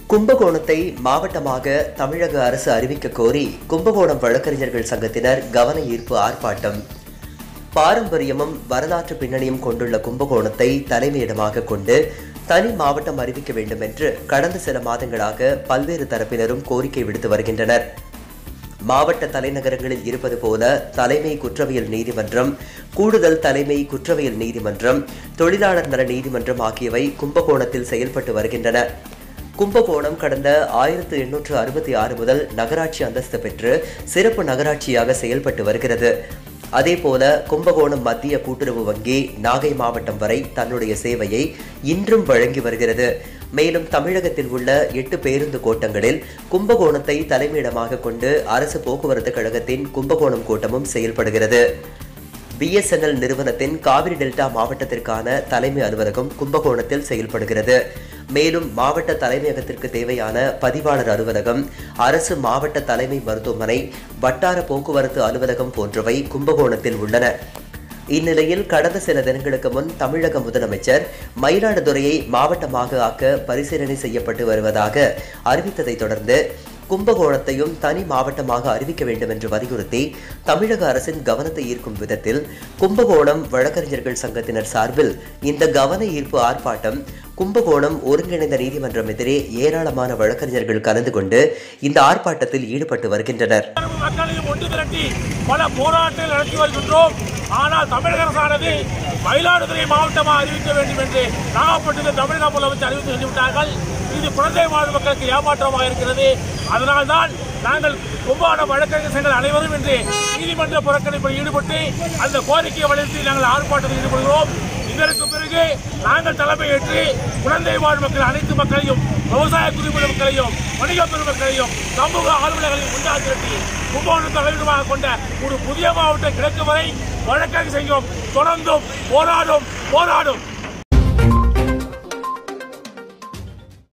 கும்பகோணத்தை மாவட்டமாக தமிழக அரசு அறிவிக்க கோரி கும்பகோணம் வழக்கறிஞர்கள் சங்கத்தினர் கவன ஈர்ப்பு ஆர்ப்பாட்டம் பாரம்பரியமும் வரலாற்று பின்னணியும் கொண்டுள்ள கும்பகோணத்தை தலைமையிடமாக கொண்டு தனி மாவட்டம் அறிவிக்க வேண்டும் என்று கடந்த சில மாதங்களாக பல்வேறு தரப்பினரும் கோரிக்கை விடுத்து வருகின்றனர் மாவட்ட தலைநகரங்களில் இருப்பது போல தலைமை குற்றவியல் நீதிமன்றம் கூடுதல் தலைமை குற்றவியல் நீதிமன்றம் தொழிலாளர் நல நீதிமன்றம் ஆகியவை கும்பகோணத்தில் செயல்பட்டு வருகின்றன கும்பகோணம் கடந்த ஆயிரத்து எண்ணூற்று அறுபத்தி ஆறு முதல் நகராட்சி அந்தஸ்து பெற்று சிறப்பு நகராட்சியாக செயல்பட்டு வருகிறது அதேபோல கும்பகோணம் மத்திய கூட்டுறவு வங்கி நாகை மாவட்டம் வரை தன்னுடைய சேவையை இன்றும் வழங்கி வருகிறது மேலும் தமிழகத்தில் உள்ள எட்டு பேருந்து கோட்டங்களில் கும்பகோணத்தை தலைமையிடமாக கொண்டு அரசு போக்குவரத்து கழகத்தின் கும்பகோணம் கோட்டமும் செயல்படுகிறது பிஎஸ்என்எல் நிறுவனத்தின் காவிரி டெல்டா மாவட்டத்திற்கான தலைமை அலுவலகம் கும்பகோணத்தில் செயல்படுகிறது மேலும் மாவட்ட தலைமையகத்திற்கு தேவையான பதிவாளர் அலுவலகம் அரசு மாவட்ட தலைமை மருத்துவமனை வட்டார போக்குவரத்து அலுவலகம் போன்றவை கும்பகோணத்தில் உள்ளன இந்நிலையில் கடந்த சில தினங்களுக்கு முன் தமிழக முதலமைச்சர் மயிலாடுதுறையை மாவட்டமாக ஆக்க பரிசீலனை செய்யப்பட்டு வருவதாக அறிவித்ததைத் தொடர்ந்து கும்பகோணத்தையும் தனி மாவட்டமாக அறிவிக்க வேண்டும் என்று வலியுறுத்தி தமிழக அரசின் கவனத்தை ஈர்க்கும் விதத்தில் கும்பகோணம் வழக்கறிஞர்கள் சங்கத்தினர் சார்பில் இந்த கவன ஈர்ப்பு ஆர்ப்பாட்டம் கும்பகோணம் ஒருங்கிணைந்த நீதிமன்றம் எதிரே ஏராளமான வழக்கறிஞர்கள் கலந்து கொண்டு இந்த ஆர்ப்பாட்டத்தில் ஈடுபட்டு வருகின்றனர் மக்களையும் ஒன்று திரட்டி பல போராட்டங்கள் நடத்தி வருகின்றோம் ஆனால் தமிழக அரசானது மயிலாடுதுறை மாவட்டமாக அறிவிக்க வேண்டும் என்று நாகப்பட்டினம் தமிழக முதலமைச்சர் அறிவித்து சென்றுவிட்டார்கள் இது குழந்தை வாழ் மக்களுக்கு ஏமாற்றமாக இருக்கிறது அதனால்தான் நாங்கள் கும்பகோணம் வழக்கறிஞர் சங்கங்கள் அனைவரும் இன்று நீதிமன்ற புறக்கணிப்பில் ஈடுபட்டு அந்த கோரிக்கையை வலியுறுத்தி நாங்கள் ஆர்ப்பாட்டத்தில் ஈடுபடுகிறோம் இதற்கு பிறகு நாங்கள் தலைமையேற்று குழந்தை வாழ் மக்கள் அனைத்து மக்களையும் விவசாய குடிமக்கள் மக்களையும் வணிக பெருமக்களையும் சமூக ஆர்வலர்களையும் ஒன்றாக திரட்டி கும்பகோணம் தலைவர்களாக கொண்ட ஒரு புதிய மாவட்டம் கிடைக்கும் வரை வழக்கறிஞர் செய்யும் தொடர்ந்தும் போராடும் போராடும்